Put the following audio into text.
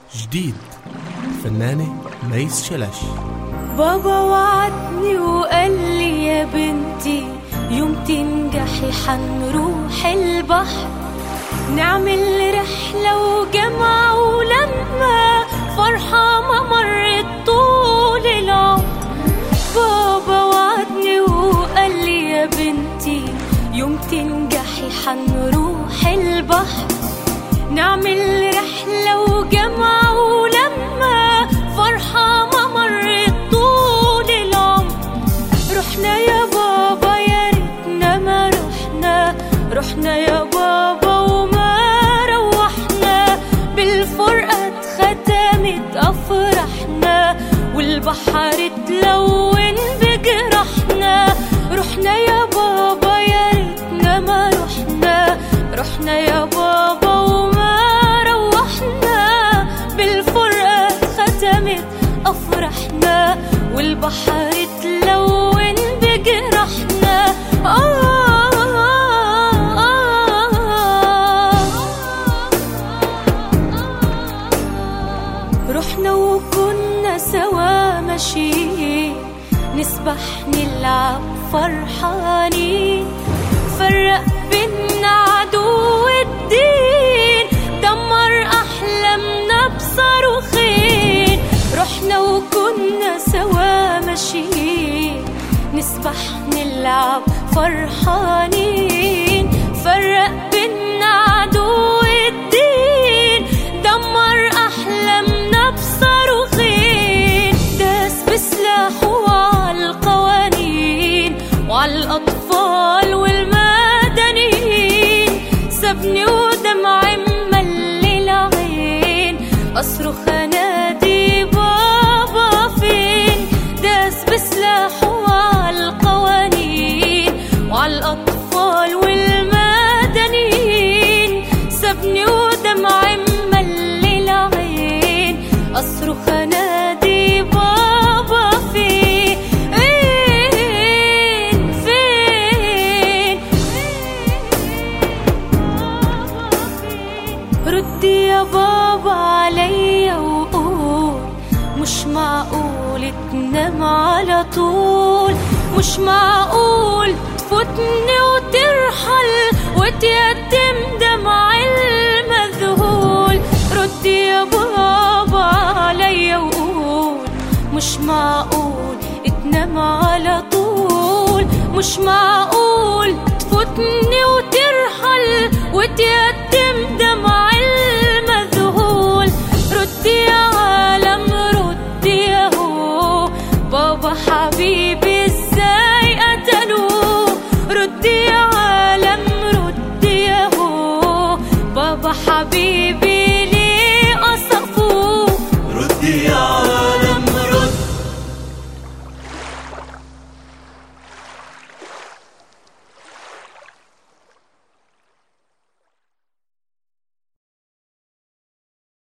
جديد فنانة ميس شلش بابا وعدني وقال لي يا بنتي يوم تنجحي حنروح البحر نعمل رحلة وجمع ولما فرحة ما مرت طول العمر بابا وعدني وقال لي يا بنتي يوم تنجحي حنروح البحر نعمل رحلة وجمع ولما فرحة ما مرت طول العمر رحنا يا بابا يا ريتنا ما رحنا رحنا يا بابا وما روحنا بالفرقة اتختمت أفراحنا والبحر اتلون بجرحنا رحنا يا بابا يا ريتنا ما رحنا رحنا يا بابا وما روحنا بالفرقة ختمت أفراحنا والبحر اتلون بجرحنا آه رحنا وكنا سوا ماشيين نسبح نلعب فرحانين فرق بينا عدو الدين دمر أحلامنا بصاروخين رحنا وكنا سوا ماشيين نسبح نلعب فرحانين فرق بينا عدو الدين دمر أحلامنا بصاروخين داس بسلاحه على القوانين وعلى الأطفال والمدنيين سابني ودمعي مملي العين أصرخ أنادي بابا فين داس بسلاحه على القوانين وعلى الأطفال والمدنيين سابني ودمعي مملي العين أصرخ أنادي بابا فين فين ردي يا بابا عليا وقول مش معقول تنام على طول مش معقول تفوتني وترحل وتيتم دمع المذهول ردي يا بابا عليا وقول مش معقول تنام على طول مش معقول تفوتني وترحل